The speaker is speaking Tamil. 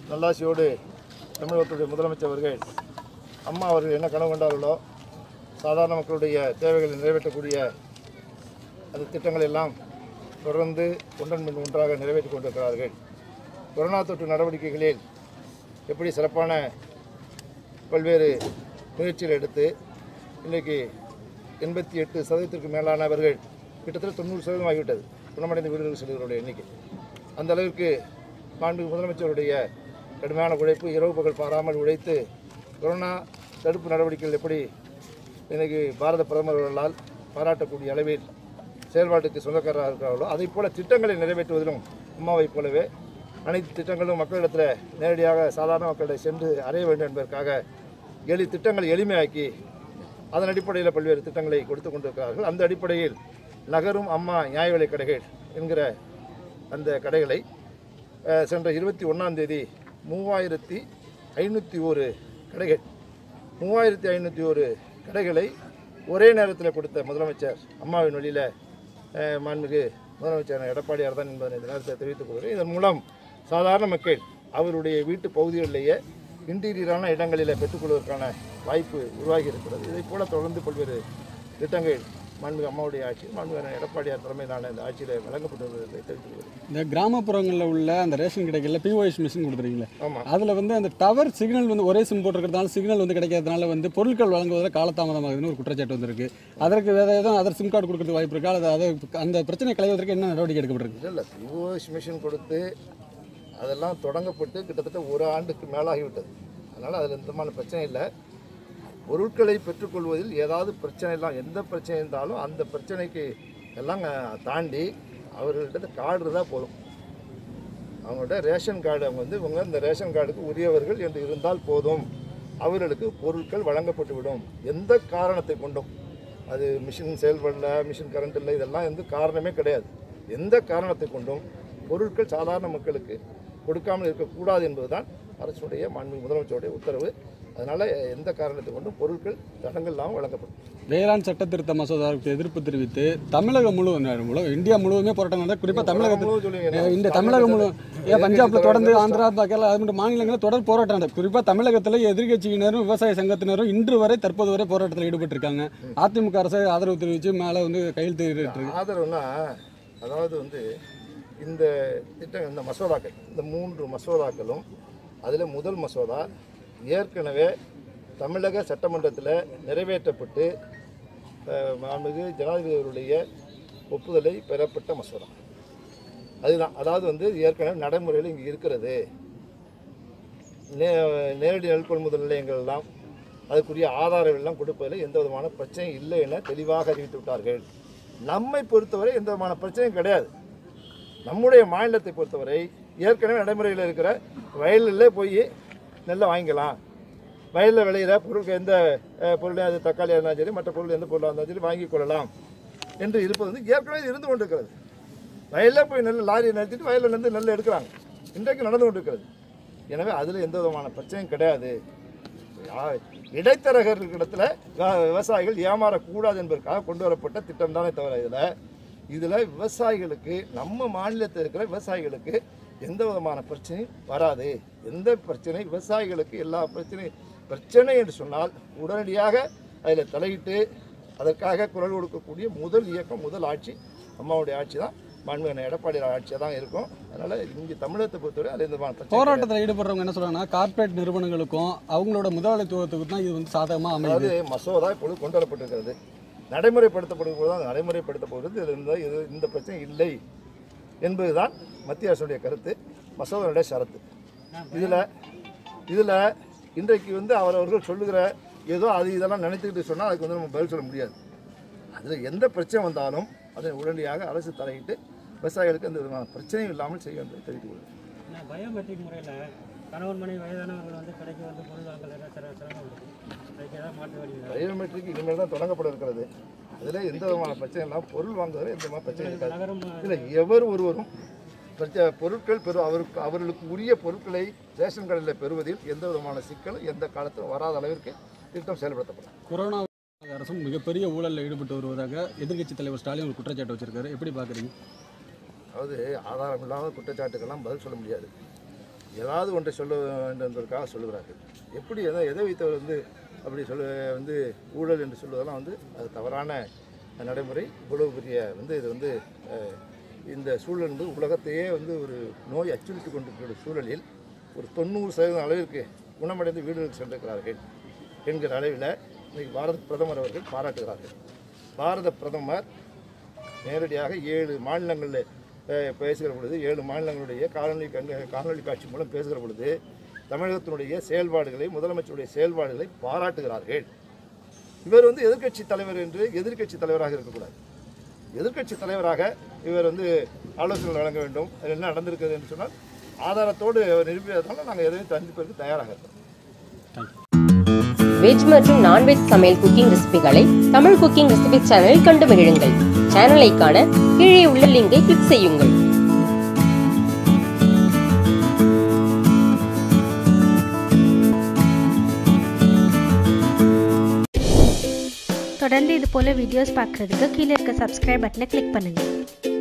நல்லாசியோடு தமிழகத்துடைய முதலமைச்சர் அவர்கள் அம்மா அவர்கள் என்ன கனவு கொண்டார்களோ சாதாரண மக்களுடைய தேவைகளை நிறைவேற்றக்கூடிய அந்த திட்டங்கள் எல்லாம் தொடர்ந்து ஒன்றன் பின் ஒன்றாக நிறைவேற்றிக் கொண்டிருக்கிறார்கள் கொரோனா தொற்று நடவடிக்கைகளில் எப்படி சிறப்பான பல்வேறு முயற்சிகள் எடுத்து இன்றைக்கு எண்பத்தி எட்டு சதவீதத்திற்கு மேலானவர்கள் கிட்டத்தட்ட தொண்ணூறு சதவீதம் ஆகிவிட்டது குணமடைந்த வீடுகளுக்கு செல்கிறவருடைய எண்ணிக்கை அந்த அளவிற்கு மாண்பு முதலமைச்சருடைய கடுமையான உழைப்பு இரவு பகல் பாராமல் உழைத்து கொரோனா தடுப்பு நடவடிக்கைகள் எப்படி இன்னைக்கு பாரத பிரதமர்களால் பாராட்டக்கூடிய அளவில் செயல்பாட்டுக்கு சொந்தக்காரராக இருக்கிறார்களோ அதை போல திட்டங்களை நிறைவேற்றுவதிலும் அம்மாவைப் போலவே அனைத்து திட்டங்களும் மக்களிடத்தில் நேரடியாக சாதாரண மக்களிடம் சென்று அடைய வேண்டும் என்பதற்காக எளி திட்டங்களை எளிமையாக்கி அதன் அடிப்படையில் பல்வேறு திட்டங்களை கொடுத்து கொண்டிருக்கிறார்கள் அந்த அடிப்படையில் நகரும் அம்மா நியாய விலைக் கடைகள் என்கிற அந்த கடைகளை அஹ், சென்ற இருபத்தி ஒன்றாம் தேதி மூவாயிரத்தி ஐநூற்றி ஒரு கடைகள் மூவாயிரத்தி ஐநூற்றி ஒரு கடைகளை ஒரே நேரத்தில் கொடுத்த முதலமைச்சர் அம்மாவின் வழியில் மாண்புமிகு முதலமைச்சர் எடப்பாடியார் தான் என்பதை இந்த நேரத்தில் தெரிவித்துக் கொள்கிறேன் இதன் மூலம் சாதாரண மக்கள் அவருடைய வீட்டு பகுதிகளிலேயே இன்டீரியரான இடங்களில் பெற்றுக்கொள்வதற்கான வாய்ப்பு உருவாகி இருக்கிறது இதைப் போல தொடர்ந்து பல்வேறு திட்டங்கள் மாண்புமிகு அம்மாவுடைய ஆட்சி மாண்புமிகு எடப்பாடியார் தலைமையிலான இந்த ஆட்சியில் வழங்கப்பட்டு வருவதை தெரிவித்துக் கொள்கிறேன் இந்த கிராமப்புறங்களில் உள்ள அந்த ரேஷன் கடைகளில் பிஓஎஸ் மிஷின் கொடுத்துருக்கீங்களே ஆமாம் அதில் வந்து அந்த டவர் சிக்னல் வந்து ஒரே சிம் போட்டிருக்கிறதுனால சிக்னல் வந்து கிடைக்காதனால வந்து பொருட்கள் வழங்குவதில் காலதாமதமாகுதுன்னு ஒரு குற்றச்சாட்டு வந்திருக்கு அதற்கு வேறு எதுவும் அதர் சிம் கார்டு கொடுக்கறதுக்கு வாய்ப்பு இருக்கா அல்லது அதை அந்த பிரச்சனை களைவதற்கு என்ன நடவடிக்கை எடுக்கப்பட்டிருக்கு இல்லை பிஓஎஸ் மிஷின் கொடுத்து அதெல்லாம் தொடங்கப்பட்டு கிட்டத்தட்ட ஒரு ஆண்டுக்கு மேலாகிவிட்டது அதனால் அதில் எந்த மாதிரி பிரச்சனை இல்லை பொருட்களை பெற்றுக்கொள்வதில் ஏதாவது பிரச்சனை எல்லாம் எந்த பிரச்சனை இருந்தாலும் அந்த பிரச்சனைக்கு எல்லாம் அஹ், தாண்டி அவர்கள்ட்ட கார்டு இருந்தால் போதும் அவங்கள்ட்ட ரேஷன் கார்டு அவங்க வந்து இவங்க இந்த ரேஷன் கார்டுக்கு உரியவர்கள் என்று இருந்தால் போதும் அவர்களுக்கு பொருட்கள் வழங்கப்பட்டுவிடும் எந்த காரணத்தை கொண்டும் அது மிஷின் செயல்படல மிஷின் கரண்ட் இல்லை இதெல்லாம் எந்த காரணமே கிடையாது எந்த காரணத்தை கொண்டும் பொருட்கள் சாதாரண மக்களுக்கு கொடுக்காமல் இருக்கக்கூடாது என்பதுதான் அரசுடைய மாண்பு முதலமைச்சருடைய உத்தரவு அதனால் எந்த காரணத்தை கொண்டும் பொருட்கள் தடங்கள் இல்லாமல் வழங்கப்படும் வேளாண் சட்ட திருத்த மசோதாவுக்கு எதிர்ப்பு தெரிவித்து தமிழகம் முழு முழு இந்தியா முழுவதுமே போராட்டம் நடந்தது குறிப்பாக தமிழகத்தில் முழுவதும் சொல்லுவீங்க. இந்த தமிழகம் முழு ஏன் பஞ்சாப்ல தொடர்ந்து ஆந்திரா கேரளா அது மட்டும் மாநிலங்களில் தொடர் போராட்டம் நடக்குது குறிப்பாக தமிழகத்தில் எதிர்க்கட்சியினரும் விவசாய சங்கத்தினரும் இன்று வரை தற்போது வரை போராட்டத்தில் ஈடுபட்டிருக்காங்க அதிமுக அரசு ஆதரவு தெரிவித்து மேலே வந்து கையெழுத்து இருக்கு ஆதரவுனா அதாவது வந்து இந்த திட்டம் இந்த மசோதாக்கள் இந்த மூன்று மசோதாக்களும் அதில் முதல் மசோதா ஏற்கனவே தமிழக சட்டமன்றத்தில் நிறைவேற்றப்பட்டு அஹ், மாண்புமிகு ஜனாதிபதி அவருடைய ஒப்புதலை பெறப்பட்ட மசோதா அதுதான் அதாவது வந்து ஏற்கனவே நடைமுறையில் இங்கே இருக்கிறது நே நேரடி நெல் கொள்முதல் நிலையங்கள் எல்லாம் அதுக்குரிய ஆதாரம் எல்லாம் கொடுப்பதில் எந்த விதமான பிரச்சனையும் இல்லை என தெளிவாக அறிவித்து விட்டார்கள் நம்மை பொறுத்தவரை எந்த விதமான பிரச்சனையும் கிடையாது நம்முடைய மாநிலத்தை பொறுத்தவரை ஏற்கனவே நடைமுறையில் இருக்கிற வயலில் போய் நெல்லை வாங்கிக்கலாம் வயலில் விளையிற பொருளுக்கு எந்த அஹ், பொருளையும் அது தக்காளியாக இருந்தாலும் சரி மற்ற பொருள் எந்த பொருளாக இருந்தாலும் சரி வாங்கிக் கொள்ளலாம் என்று இருப்பது வந்து ஏற்கனவே இருந்து கொண்டிருக்கிறது வயலில் போய் நெல் லாரியை நிறுத்திட்டு வயலில் இருந்து நெல் எடுக்கிறாங்க இன்றைக்கு நடந்து கொண்டிருக்கிறது எனவே அதில் எந்த விதமான பிரச்சனையும் கிடையாது யா- இடைத்தரகர்களிடத்துல வ- விவசாயிகள் ஏமாறக்கூடாது என்பதற்காக கொண்டு வரப்பட்ட திட்டம் தானே தவிர இதில் இதில் விவசாயிகளுக்கு நம்ம மாநிலத்தில் இருக்கிற விவசாயிகளுக்கு எந்த விதமான பிரச்சனையும் வராது எந்த பிரச்சனை விவசாயிகளுக்கு எல்லா பிரச்சனையும் பிரச்சனை என்று சொன்னால் உடனடியாக அதில் தலையிட்டு அதற்காக குரல் கொடுக்கக்கூடிய முதல் இயக்கம் முதல் ஆட்சி அம்மாவுடைய ஆட்சி தான் மாண்புமிகு எடப்பாடி ஆட்சியாக தான் இருக்கும் அதனால் இங்கே தமிழகத்தை பொறுத்தவரை அதில் எந்த விதமான பிரச்சனை கிடையாது. போராட்டத்தில் ஈடுபடுறவங்க என்ன சொல்றாங்கன்னா கார்ப்பரேட் நிறுவனங்களுக்கும் அவங்களோட முதலாளித்துவத்துக்கு தான் இது வந்து சாதகமாக அமையுது அதாவது மசோதா இப்பொழுது கொண்டு வரப்பட்டிருக்கிறது நடைமுறைப்படுத்தப்படும் போது தான் நடைமுறைப்படுத்தப்படுகிறது இதில் இந்த இது இந்த பிரச்சனை இல்லை என்பதுதான் மத்திய அரசுடைய கருத்து மசோதாவுடைய ஷரத்து இதில் இதில் இன்றைக்கு வந்து அவரவர்கள் சொல்லுகிற ஏதோ அது இதெல்லாம் நினைத்துக்கிட்டு சொன்னால் அதுக்கு வந்து நம்ம பதில் சொல்ல முடியாது அதில் எந்த பிரச்சனை வந்தாலும் அதை உடனடியாக அரசு தலையிட்டு விவசாயிகளுக்கு எந்த விதமான பிரச்சனையும் இல்லாமல் செய்ய என்பதை தெரிவித்துக் கொள்கிறேன் பயோமெட்ரிக் முறையில் கணவன் மனைவி வயதானவர்கள் வந்து கடைக்கு வந்து பொருள் வாங்கல சில சிரமம் இருக்கு அதுக்கு ஏதாவது மாற்று வழி இருக்கா? பயோமெட்ரிக் இனிமேல் தான் தொடங்கப்பட இருக்கிறது அதில் எந்த விதமான பிரச்சனை இல்லாமல் பொருள் வாங்குவதில் எந்த விதமான பிரச்சனை இருக்காது நகரம் இல்லை எவர் ஒருவரும் பிரச்ச- பொருட்கள் பெறு அவருக்கு அவர்களுக்கு உரிய பொருட்களை ரேஷன் கடையில் பெறுவதில் எந்த விதமான சிக்கலும் எந்த காலத்திலும் வராத அளவிற்கு திட்டம் செயல்படுத்தப்படும் கொரோனா அரசும் மிகப்பெரிய ஊழலில் ஈடுபட்டு வருவதாக எதிர்க்கட்சி தலைவர் ஸ்டாலின் ஒரு குற்றச்சாட்டு வச்சிருக்காரு எப்படி பார்க்குறீங்க அதாவது ஆதாரம் இல்லாத குற்றச்சாட்டுக்கெல்லாம் பதில் சொல்ல முடியாது ஏதாவது ஒன்றை சொல்ல வேண்டும் என்பதற்காக சொல்லுகிறார்கள் எப்படி எதை எதை வைத்தவர் வந்து அப்படி சொல்ல வந்து ஊழல் என்று சொல்வதெல்லாம் வந்து அது தவறான நடைமுறை இவ்வளவு பெரிய வந்து இது வந்து அஹ், இந்த சூழல் வந்து உலகத்தையே வந்து ஒரு நோய் அச்சுறுத்தி கொண்டிருக்கிற சூழலில் ஒரு தொண்ணூறு சதவீதம் அளவிற்கு குணமடைந்து வீடுகளுக்கு சென்றிருக்கிறார்கள் என்கிற அளவில் இன்னைக்கு பாரத பிரதமர் அவர்கள் பாராட்டுகிறார்கள் பாரத பிரதமர் நேரடியாக ஏழு மாநிலங்களில் அஹ், பேசுகிற பொழுது ஏழு மாநிலங்களுடைய காணொலி கண்க காணொலி காட்சி மூலம் பேசுகிற பொழுது தமிழகத்தினுடைய செயல்பாடுகளை முதலமைச்சருடைய செயல்பாடுகளை பாராட்டுகிறார்கள் இவர் வந்து எதிர்க்கட்சி தலைவர் என்று எதிர்க்கட்சி தலைவராக இருக்கக்கூடாது எதிர்க்கட்சி தலைவராக இவர் வந்து ஆலோசனை வழங்க வேண்டும் அது என்ன நடந்திருக்கிறது என்று சொன்னால் ஆதாரத்தோடு அவர் நிரூபிப்பதனால நாங்கள் எதையும் சந்திப்பதற்கு தயாராக இருக்கோம் வெஜ் மற்றும் நான்வெஜ் சமையல் குக்கிங் ரெசிபிகளை தமிழ் குக்கிங் ரெசிபி சேனலில் கண்டு மகிழுங்கள் சேனலை காண கீழே உள்ள லிங்கை கிளிக் செய்யுங்கள் தொடர்ந்து இது போல் வீடியோஸ் பார்க்குறதுக்கு கீழே இருக்க சப்ஸ்கிரைப் பட்டனை கிளிக் பண்ணுங்கள்